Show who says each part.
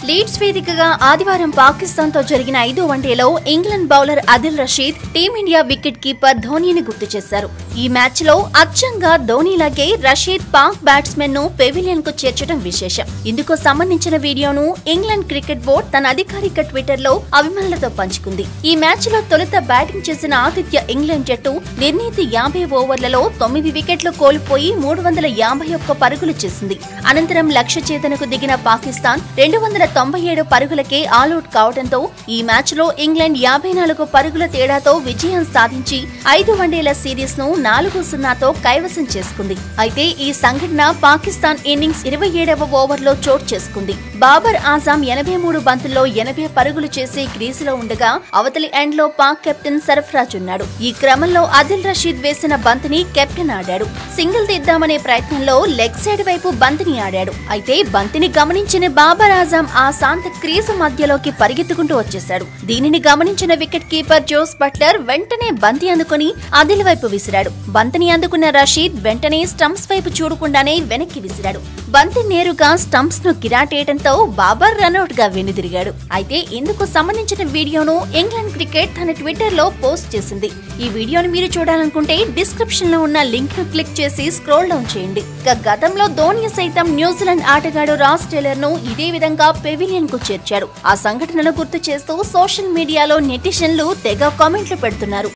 Speaker 1: leads వేదికగా ఆదివారం పాకిస్తాన్ తో జరిగిన ఐదో వన్డేలో England bowler Adil Rashid Team India wicket keeper ధోనీని గుర్తు చేశారు ఈ మ్యాచ్ లో అచ్చంగా ధోనీలాగే రషీద్ పాక్ బ్యాట్స్మెన్ ను పెవిలియన్ కు చేర్చడం విశేషం ఇందుకు సంబంధించిన వీడియోను ఇంగ్లాండ్ క్రికెట్ బోర్డు తన అధికారిక ట్విట్టర్ లో అభిమానులతో పంచుకుంది ఈ మ్యాచ్ లో తొలుత బ్యాటింగ్ చేసిన ఆతిథ్య ఇంగ్లాండ్ జట్టు నిర్ణీత యాభై ఓవర్లలో తొమ్మిది వికెట్లు కోల్పోయి మూడు వందల యాభై ఒక్క పరుగులు చేసింది అనంతరం లక్ష్య ఛేదనకు దిగిన పాకిస్తాన్ రెండు వందల తొంభై ఏడు పరుగులకే ఆల్అౌట్ కావడంతో ఈ మ్యాచ్ లో ఇంగ్లాండ్ యాభై నాలుగు పరుగుల తేడాతో విజయం సాధించి ఐదు వన్డేల సిరీస్ ను నాలుగు సున్నాతో కైవసం చేసుకుంది అయితే ఈ సంఘటన పాకిస్తాన్ ఇన్నింగ్స్ ఇరవై ఏడవ ఓవర్లో చోటు చేసుకుంది బాబర్ ఆజాం ఎనభై మూడు బంతుల్లో ఎనభై పరుగులు చేసి క్రీజులో ఉండగా అవతలి ఎండ్ లో పాక్ కెప్టెన్ సరఫరాజ్ ఉన్నాడు ఈ క్రమంలో ఆదిల్ రషీద్ వేసిన బంతిని కెప్టెన్ ఆడాడు సింగిల్ తీద్దామనే ప్రయత్నంలో లెగ్ సైడ్ వైపు బంతిని ఆడాడు అయితే బంతిని గమనించిన బాబర్ ఆజాం ఆ శాంత క్రీజు మధ్యలోకి పరిగెత్తుకుంటూ వచ్చేశాడు దీనిని గమనించిన వికెట్ కీపర్ జోస్ బట్లర్ వెంటనే బంతి అందుకుని ఆదిల్ వైపు విసిరాడు బంతిని అందుకున్న రషీద్ వెంటనే స్టంప్స్ వైపు చూడకుండానే వెనక్కి విసిరాడు బంతి నేరుగా స్టంప్స్ ను కిరాటేయడంతో బాబర్ రన్అట్ గా వెనుదిరిగాడు అయితే ఇందుకు సంబంధించిన వీడియోను ఇంగ్లాండ్ క్రికెట్ తన ట్విట్టర్ లో పోస్ట్ చేసింది ఈ వీడియోను మీరు చూడాలనుకుంటే డిస్క్రిప్షన్ లో ఉన్న లింక్ ను క్లిక్ చేసి స్క్రోల్ డౌన్ చేయండి ఇక గతంలో ధోని సైతం న్యూజిలాండ్ ఆటగాడు రాస్ టేలర్ ను ఇదే విధంగా పెవిలియన్ కు చేర్చాడు ఆ సంఘటనను గుర్తు చేస్తూ సోషల్ మీడియాలో నెటిజన్లు తెగ కామెంట్లు పెడుతున్నారు